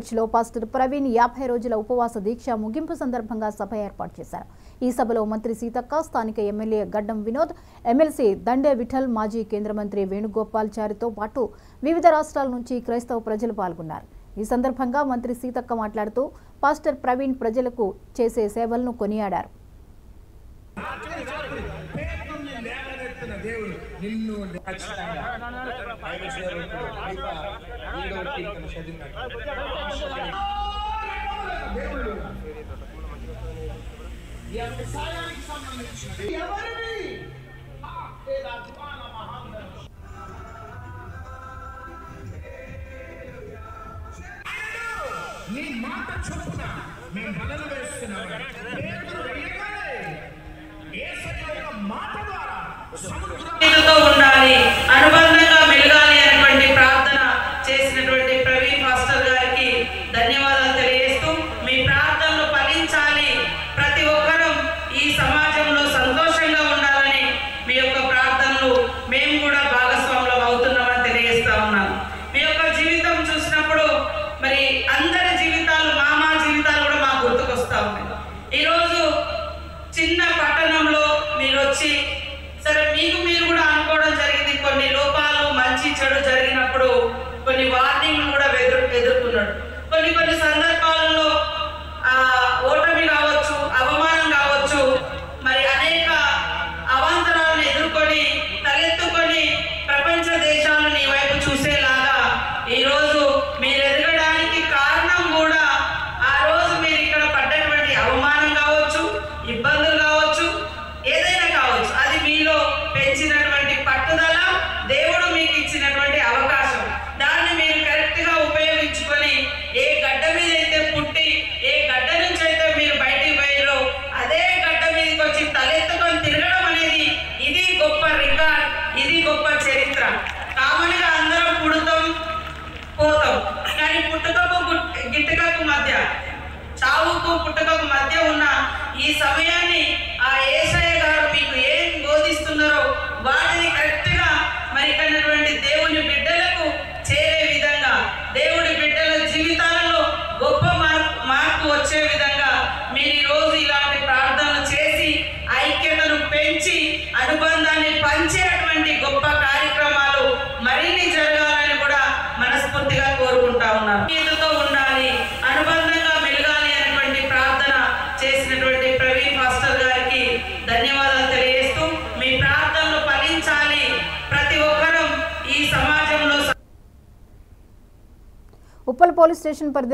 చర్చిలో పాస్టర్ ప్రవీణ్ యాభై రోజుల ఉపవాస దీక్ష ముగింపు సందర్భంగా సభ ఏర్పాటు చేశారు ఈ సభలో మంత్రి సీతక్క స్థానిక ఎమ్మెల్యే గడ్డం వినోద్ ఎమ్మెల్సీ దండే విఠల్ మాజీ కేంద్ర మంత్రి వేణుగోపాల్ చారితో పాటు వివిధ రాష్ట్రాల నుంచి క్రైస్తవ ప్రజలు పాల్గొన్నారు ఈ సందర్భంగా మంత్రి సీతక్క మాట్లాడుతూ పాస్టర్ ప్రవీణ్ ప్రజలకు చేసే సేవలను కొనియాడారు పేదల్ని లేవనెత్తిన దేవుడు నిన్ను ఖచ్చితంగా బైబిల్ సేవకుడు మిగతా ఏడవ కీర్తన చదివినట్టు దేవుడు ఈ వ్యవసాయానికి సంబంధించిన ఎవరిని ఆ, ఏదా దివాన మహాందరం. నీ మాట చొప్పున మేము బలలు వేస్తున్నాము పేదలు వేయగానే యేసయ్య యొక్క మాట ద్వారా సముద్రం నీతితో ఉండాలి అనుబంధంగా మెలగాలి అనేటువంటి ప్రార్థన చేసినటువంటి ప్రవీణ్ మాస్టర్ గారికి ధన్యవాదాలు తెలియజేస్తూ మీ ప్రార్థనలు ఫలించాలి ప్రతి ఒక్కరూ ఈ సమాజంలో సంతోషంగా ఉండాలని మీ యొక్క ప్రార్థనలు మేము కూడా భాగస్వాములు అవుతున్నామని తెలియజేస్తా ఉన్నాను మీ యొక్క జీవితం చూసినప్పుడు మరి అందరి జీవితాలు మా మా జీవితాలు కూడా మాకు గుర్తుకొస్తా ఉన్నాయి ఈరోజు చిన్న పట్టణంలో మీరు వచ్చి సరే మీకు మీరు కూడా అనుకోవడం జరిగింది కొన్ని లోపాలు మంచి చెడు జరిగినప్పుడు కొన్ని వార్నింగ్లు కూడా ఎదురు ఎదుర్కొన్నాడు కొన్ని కొన్ని సందర్భాలలో ఆ ఓటమి కావచ్చు అవమానం కావచ్చు మరి అనేక అవాంతరాలను ఎదుర్కొని తలెత్తుకొని ప్రపంచ దేశాలు నీ వైపు చూసేలాగా ఈరోజు మీరు ఎదగడానికి కారణం కూడా ఆ రోజు మీరు ఇక్కడ పడ్డటువంటి అవమానం కావచ్చు ఇబ్బందులు కావచ్చు ఏదైనా కావచ్చు అది మీలో పెంచినటువంటి పట్టుదల దేవుడు మీకు ఇచ్చినటువంటి అవకాశం దాన్ని మీరు కరెక్ట్ గా ఉపయోగించుకొని ఏ గడ్డ మీద అయితే పుట్టి ఏ గడ్డ నుంచి అయితే మీరు బయటికి పోయారో అదే గడ్డ మీదకి వచ్చి తలెత్తుకొని తిరగడం అనేది ఇది గొప్ప రికార్డ్ ఇది గొప్ప చరిత్ర కామన్ గా అందరం పుడతాం పోతాం కానీ పుట్టుకకు గుట్- గిట్టుకకు మధ్య చావుకు పుట్టుకకు మధ్య ఉన్న ఈ సమయాన్ని ఆ ఏసయ్య గారు మీకు ఏం బోధిస్తున్నారో వాటిని కరెక్ట్ గా మరి కన్నటువంటి దేవుని బిడ్డలకు చేరే విధంగా దేవుడి బిడ్డల జీవితాలలో గొప్ప మార్పు మార్పు వచ్చే విధంగా మీరు ఈ రోజు ఇలాంటి ప్రార్థనలు చేసి ఐక్యతను పెంచి అనుబంధాన్ని పంచేటువంటి గొప్ప కార్యక్రమాలు మరిన్ని జరగాలని కూడా మనస్ఫూర్తిగా కోరుకుంటా ఉన్నాను నీతితో ఉండాలి అనుబంధంగా మెలగాలి అనేటువంటి ప్రార్థన చేసినటువంటి ప్రవీణ్ మాస్టర్ గారికి ధన్యవాదాలు తెలియజేస్తూ మీ ప్రార్థనలు ఫలించాలి ప్రతి ఒక్కరూ ఈ సమాజంలో ఉప్పల్ పోలీస్ స్టేషన్ పరిధిలో